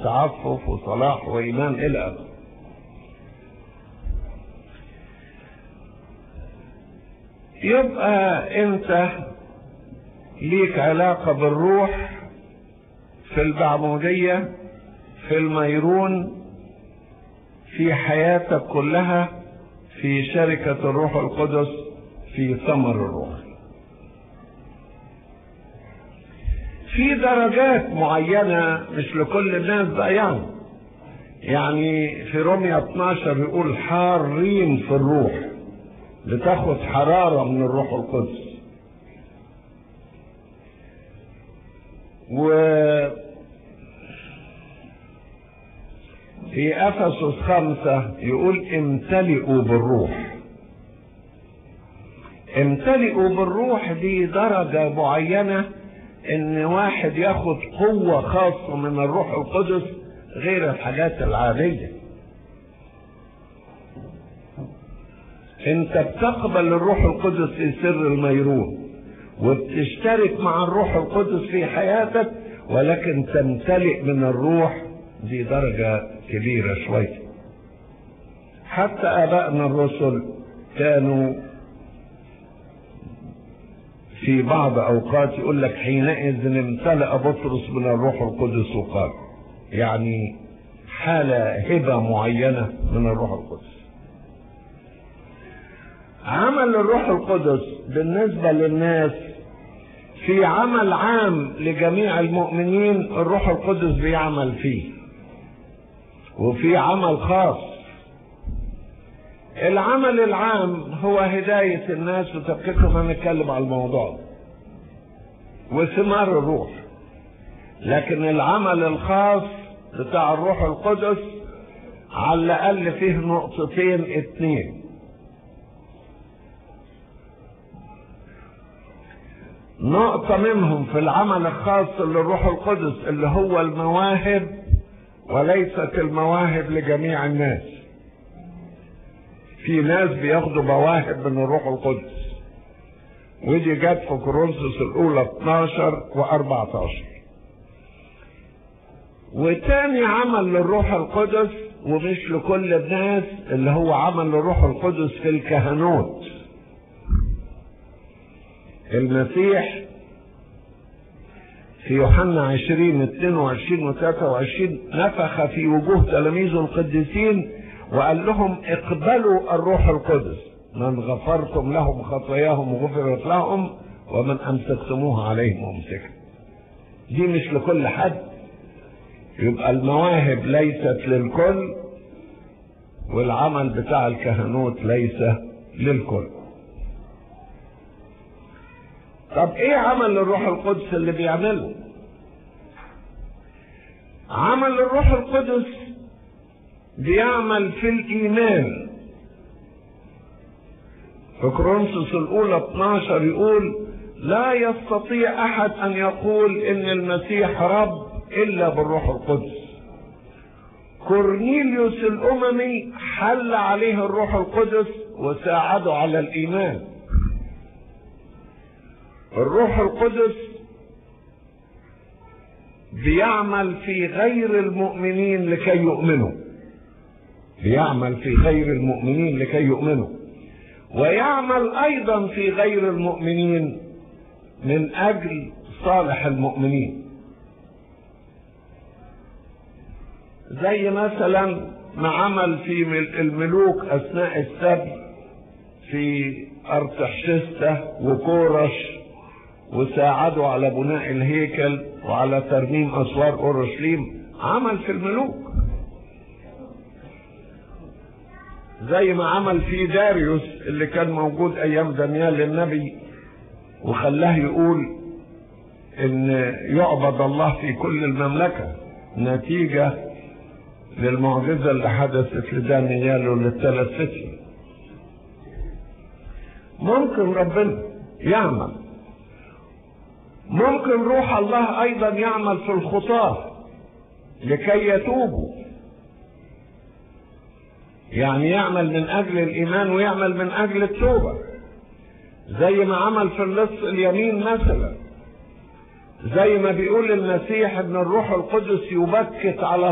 وتعفف وصلاح وإيمان إلى آخره يبقى أنت ليك علاقة بالروح في البعمودية في الميرون في حياتك كلها في شركة الروح القدس في ثمر الروح في درجات معينة مش لكل الناس بقى يعني يعني في رومية 12 يقول حارين في الروح بتاخد حرارة من الروح القدس و في افسس خمسة يقول امتلئوا بالروح امتلئوا بالروح دي درجة معينة ان واحد ياخد قوة خاصة من الروح القدس غير الحاجات العادية انت بتقبل الروح القدس في سر الميرون وبتشترك مع الروح القدس في حياتك ولكن تمتلئ من الروح دي درجة كبيرة شوية حتى آبائنا الرسل كانوا في بعض أوقات يقول لك حينئذ امتلأ بطرس من الروح القدس وقال يعني حالة هبة معينة من الروح القدس عمل الروح القدس بالنسبة للناس في عمل عام لجميع المؤمنين الروح القدس بيعمل فيه وفي عمل خاص العمل العام هو هداية الناس وتفكيرهم هنتكلم على الموضوع ده وثمار الروح لكن العمل الخاص بتاع الروح القدس على الأقل فيه نقطتين اتنين نقطة منهم في العمل الخاص للروح القدس اللي هو المواهب وليست المواهب لجميع الناس في ناس بياخدوا مواهب من الروح القدس ودي جت في كورنثوس الاولى 12 و14 وتاني عمل للروح القدس ومش لكل الناس اللي هو عمل للروح القدس في الكهنوت المسيح في يوحنا 20 22 و 23 نفخ في وجوه تلاميذه القديسين وقال لهم اقبلوا الروح القدس من غفرتم لهم خطاياهم غفرت لهم ومن امسكتموها عليهم امسكت دي مش لكل حد يبقى المواهب ليست للكل والعمل بتاع الكهنوت ليس للكل طب ايه عمل الروح القدس اللي بيعمله عمل الروح القدس بيعمل في الايمان في كورنثوس الاولى 12 يقول لا يستطيع احد ان يقول ان المسيح رب الا بالروح القدس كورنيليوس الاممي حل عليه الروح القدس وساعده على الايمان الروح القدس بيعمل في غير المؤمنين لكي يؤمنوا بيعمل في غير المؤمنين لكي يؤمنوا ويعمل ايضا في غير المؤمنين من اجل صالح المؤمنين زي مثلا ما عمل في الملوك اثناء السبي في ارتحشسته وكورش وساعدوا على بناء الهيكل وعلى ترميم اسوار اورشليم عمل في الملوك زي ما عمل في داريوس اللي كان موجود ايام دانيال النبي وخلاه يقول ان يعبد الله في كل المملكة نتيجة للمعجزة اللي حدثت لدانيال وللثلاث فتية ممكن ربنا يعمل ممكن روح الله ايضا يعمل في الخطاة لكي يتوبوا يعني يعمل من اجل الايمان ويعمل من اجل التوبة زي ما عمل في اللص اليمين مثلا زي ما بيقول المسيح ان الروح القدس يبكت على